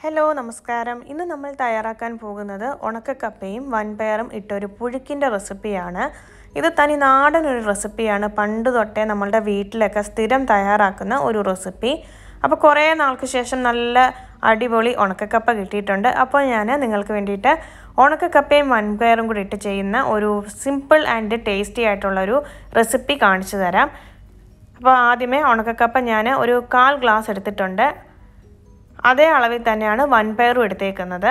hello നമസ്കാരം ഇന്ന് നമ്മൾ തയ്യാറാക്കാൻ പോകുന്നത് ഉണക്കക്കപ്പയും വൻപയറും ഇട്ടൊരു പുഴുക്കിൻ്റെ റെസിപ്പിയാണ് ഇത് തനി നാടൻ ഒരു റെസിപ്പിയാണ് പണ്ട് തൊട്ടേ നമ്മളുടെ വീട്ടിലൊക്കെ സ്ഥിരം തയ്യാറാക്കുന്ന ഒരു റെസിപ്പി അപ്പോൾ കുറേ നാൾക്ക് ശേഷം നല്ല അടിപൊളി ഉണക്കക്കപ്പ കിട്ടിയിട്ടുണ്ട് അപ്പോൾ ഞാൻ നിങ്ങൾക്ക് വേണ്ടിയിട്ട് ഉണക്കക്കപ്പയും വൻപയറും കൂടി ഇട്ട് ചെയ്യുന്ന ഒരു സിമ്പിൾ ആൻഡ് ടേസ്റ്റി ആയിട്ടുള്ളൊരു റെസിപ്പി കാണിച്ചു തരാം അപ്പോൾ ആദ്യമേ ഉണക്കക്കപ്പ ഞാൻ ഒരു കാൽ ഗ്ലാസ് എടുത്തിട്ടുണ്ട് അതേ അളവിൽ തന്നെയാണ് വൻപയറും എടുത്തേക്കുന്നത്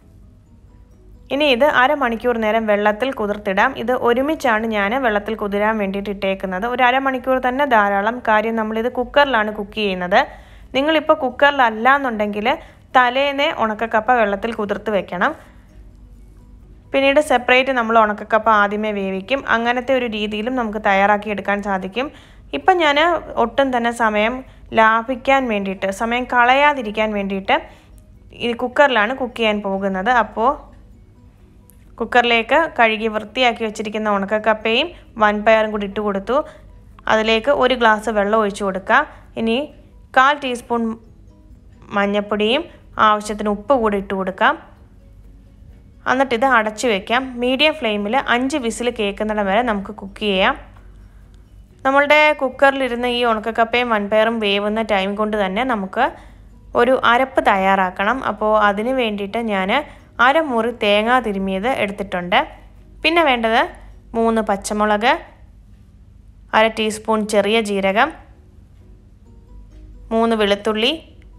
ഇനി ഇത് അരമണിക്കൂർ നേരം വെള്ളത്തിൽ കുതിർത്തിടാം ഇത് ഒരുമിച്ചാണ് ഞാൻ വെള്ളത്തിൽ കുതിരാൻ വേണ്ടിയിട്ട് ഇട്ടേക്കുന്നത് ഒരു അരമണിക്കൂർ തന്നെ ധാരാളം കാര്യം നമ്മളിത് കുക്കറിലാണ് കുക്ക് ചെയ്യുന്നത് നിങ്ങളിപ്പോൾ കുക്കറിലല്ല എന്നുണ്ടെങ്കിൽ തലേന്നേ ഉണക്കക്കപ്പ വെള്ളത്തിൽ കുതിർത്ത് വെക്കണം പിന്നീട് സെപ്പറേറ്റ് നമ്മൾ ഉണക്കക്കപ്പ ആദ്യമേ വേവിക്കും അങ്ങനത്തെ ഒരു രീതിയിലും നമുക്ക് തയ്യാറാക്കി എടുക്കാൻ സാധിക്കും ഇപ്പം ഞാൻ ഒട്ടും തന്നെ സമയം ലാഭിക്കാൻ വേണ്ടിയിട്ട് സമയം കളയാതിരിക്കാൻ വേണ്ടിയിട്ട് ഈ കുക്കറിലാണ് കുക്ക് ചെയ്യാൻ പോകുന്നത് അപ്പോൾ കുക്കറിലേക്ക് കഴുകി വൃത്തിയാക്കി വെച്ചിരിക്കുന്ന ഉണക്കക്കപ്പയും വൻപയറും കൂടി ഇട്ട് കൊടുത്തു അതിലേക്ക് ഒരു ഗ്ലാസ് വെള്ളം ഒഴിച്ചു കൊടുക്കുക ഇനി കാൽ ടീസ്പൂൺ മഞ്ഞൾപ്പൊടിയും ആവശ്യത്തിന് ഉപ്പ് കൂടി ഇട്ട് കൊടുക്കാം എന്നിട്ട് ഇത് അടച്ചു വെക്കാം മീഡിയം ഫ്ലെയിമിൽ അഞ്ച് വിസിൽ കേൾക്കുന്നിടം വരെ നമുക്ക് കുക്ക് ചെയ്യാം നമ്മളുടെ കുക്കറിലിരുന്ന് ഈ ഉണക്കക്കപ്പയും വൻപയറും വേവുന്ന ടൈം കൊണ്ട് തന്നെ നമുക്ക് ഒരു അരപ്പ് തയ്യാറാക്കണം അപ്പോൾ അതിന് വേണ്ടിയിട്ട് ഞാൻ അരമുറി തേങ്ങ തിരുമിയത് എടുത്തിട്ടുണ്ട് പിന്നെ വേണ്ടത് മൂന്ന് പച്ചമുളക് അര ടീസ്പൂൺ ചെറിയ ജീരകം മൂന്ന് വെളുത്തുള്ളി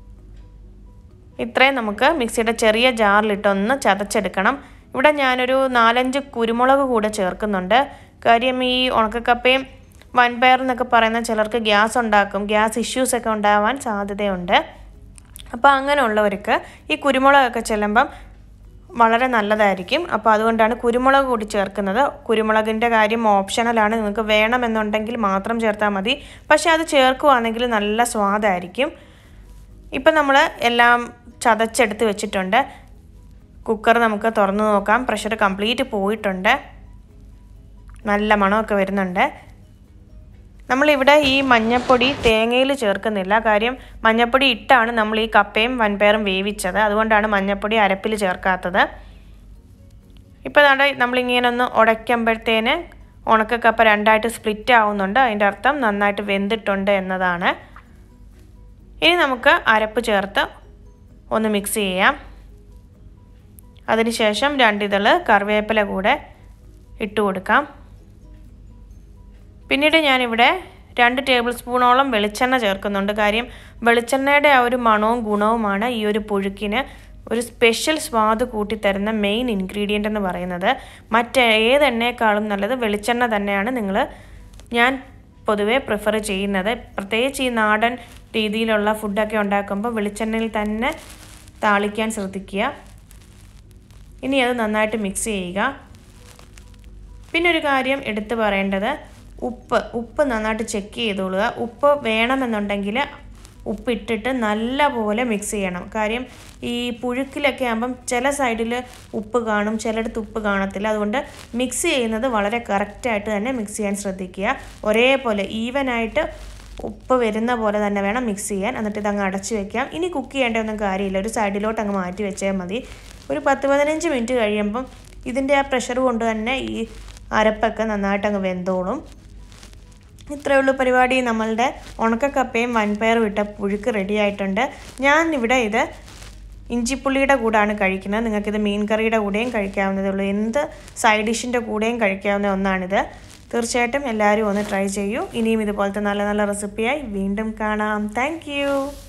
ഇത്രയും നമുക്ക് മിക്സിയുടെ ചെറിയ ജാറിലിട്ടൊന്ന് ചതച്ചെടുക്കണം ഇവിടെ ഞാനൊരു നാലഞ്ച് കുരുമുളക് കൂടെ ചേർക്കുന്നുണ്ട് കാര്യം ഈ ഉണക്കക്കപ്പയും വൻപയർ എന്നൊക്കെ പറയുന്ന ചിലർക്ക് ഗ്യാസ് ഉണ്ടാക്കും ഗ്യാസ് ഇഷ്യൂസ് ഒക്കെ ഉണ്ടാവാൻ സാധ്യതയുണ്ട് അപ്പോൾ അങ്ങനെയുള്ളവർക്ക് ഈ കുരുമുളകൊക്കെ ചെല്ലുമ്പം വളരെ നല്ലതായിരിക്കും അപ്പോൾ അതുകൊണ്ടാണ് കുരുമുളക് കൂടി ചേർക്കുന്നത് കുരുമുളകിൻ്റെ കാര്യം ഓപ്ഷണലാണ് നിങ്ങൾക്ക് വേണമെന്നുണ്ടെങ്കിൽ മാത്രം ചേർത്താൽ മതി പക്ഷേ അത് ചേർക്കുവാണെങ്കിൽ നല്ല സ്വാദായിരിക്കും ഇപ്പം നമ്മൾ എല്ലാം ചതച്ചെടുത്ത് വെച്ചിട്ടുണ്ട് കുക്കർ നമുക്ക് തുറന്നു നോക്കാം പ്രഷർ കംപ്ലീറ്റ് പോയിട്ടുണ്ട് നല്ല മണമൊക്കെ വരുന്നുണ്ട് നമ്മളിവിടെ ഈ മഞ്ഞപ്പൊടി തേങ്ങയിൽ ചേർക്കുന്നില്ല കാര്യം മഞ്ഞപ്പൊടി ഇട്ടാണ് നമ്മൾ ഈ കപ്പയും വൻപയറും വേവിച്ചത് അതുകൊണ്ടാണ് മഞ്ഞപ്പൊടി അരപ്പിൽ ചേർക്കാത്തത് ഇപ്പോൾ നമ്മുടെ നമ്മളിങ്ങനെ ഒന്ന് ഉടയ്ക്കുമ്പോഴത്തേന് ഉണക്കക്കപ്പ രണ്ടായിട്ട് സ്പ്ലിറ്റ് ആവുന്നുണ്ട് അതിൻ്റെ അർത്ഥം നന്നായിട്ട് വെന്തിട്ടുണ്ട് എന്നതാണ് ഇനി നമുക്ക് അരപ്പ് ചേർത്ത് ഒന്ന് മിക്സ് ചെയ്യാം അതിനുശേഷം രണ്ടിതൾ കറിവേപ്പില കൂടെ ഇട്ട് കൊടുക്കാം പിന്നീട് ഞാനിവിടെ രണ്ട് ടേബിൾ സ്പൂണോളം വെളിച്ചെണ്ണ ചേർക്കുന്നുണ്ട് കാര്യം വെളിച്ചെണ്ണയുടെ ആ ഒരു മണവും ഗുണവുമാണ് ഈ ഒരു പുഴുക്കിന് ഒരു സ്പെഷ്യൽ സ്വാദ് കൂട്ടിത്തരുന്ന മെയിൻ ഇൻഗ്രീഡിയൻ്റ് എന്ന് പറയുന്നത് മറ്റേത് എണ്ണയേക്കാളും നല്ലത് വെളിച്ചെണ്ണ തന്നെയാണ് നിങ്ങൾ ഞാൻ പൊതുവെ പ്രിഫർ ചെയ്യുന്നത് പ്രത്യേകിച്ച് ഈ നാടൻ രീതിയിലുള്ള ഫുഡൊക്കെ ഉണ്ടാക്കുമ്പോൾ വെളിച്ചെണ്ണയിൽ തന്നെ താളിക്കാൻ ശ്രദ്ധിക്കുക ഇനി അത് നന്നായിട്ട് മിക്സ് ചെയ്യുക പിന്നെ ഒരു കാര്യം എടുത്തു പറയേണ്ടത് ഉപ്പ് ഉപ്പ് നന്നായിട്ട് ചെക്ക് ചെയ്തോളുക ഉപ്പ് വേണമെന്നുണ്ടെങ്കിൽ ഉപ്പിട്ടിട്ട് നല്ലപോലെ മിക്സ് ചെയ്യണം കാര്യം ഈ പുഴുക്കിലൊക്കെ ആകുമ്പം ചില സൈഡിൽ ഉപ്പ് കാണും ചിലയിടത്ത് ഉപ്പ് കാണത്തില്ല അതുകൊണ്ട് മിക്സ് ചെയ്യുന്നത് വളരെ കറക്റ്റായിട്ട് തന്നെ മിക്സ് ചെയ്യാൻ ശ്രദ്ധിക്കുക ഒരേപോലെ ഈവനായിട്ട് ഉപ്പ് വരുന്ന പോലെ തന്നെ വേണം മിക്സ് ചെയ്യാൻ എന്നിട്ട് ഇതങ്ങ് അടച്ചു വെക്കാം ഇനി കുക്ക് ചെയ്യേണ്ട ഒന്നും കാര്യമില്ല ഒരു സൈഡിലോട്ട് അങ്ങ് മാറ്റി വെച്ചാൽ മതി ഒരു പത്ത് പതിനഞ്ച് മിനിറ്റ് കഴിയുമ്പം ഇതിൻ്റെ ആ പ്രഷർ കൊണ്ട് തന്നെ ഈ അരപ്പൊക്കെ നന്നായിട്ട് അങ്ങ് വെന്തോളും ഇത്രയേ ഉള്ളൂ പരിപാടി നമ്മളുടെ ഉണക്കക്കപ്പയും വൻപയറും ഇട്ട പുഴുക്ക് റെഡി ആയിട്ടുണ്ട് ഞാൻ ഇവിടെ ഇത് ഇഞ്ചിപ്പുള്ളിയുടെ കൂടാണ് കഴിക്കുന്നത് നിങ്ങൾക്കിത് മീൻ കറിയുടെ കൂടെയും കഴിക്കാവുന്നതേ ഉള്ളൂ എന്ത് സൈഡ് ഡിഷിൻ്റെ കൂടെയും കഴിക്കാവുന്ന ഒന്നാണിത് തീർച്ചയായിട്ടും എല്ലാവരും ഒന്ന് ട്രൈ ചെയ്യൂ ഇനിയും ഇതുപോലത്തെ നല്ല നല്ല റെസിപ്പിയായി വീണ്ടും കാണാം താങ്ക്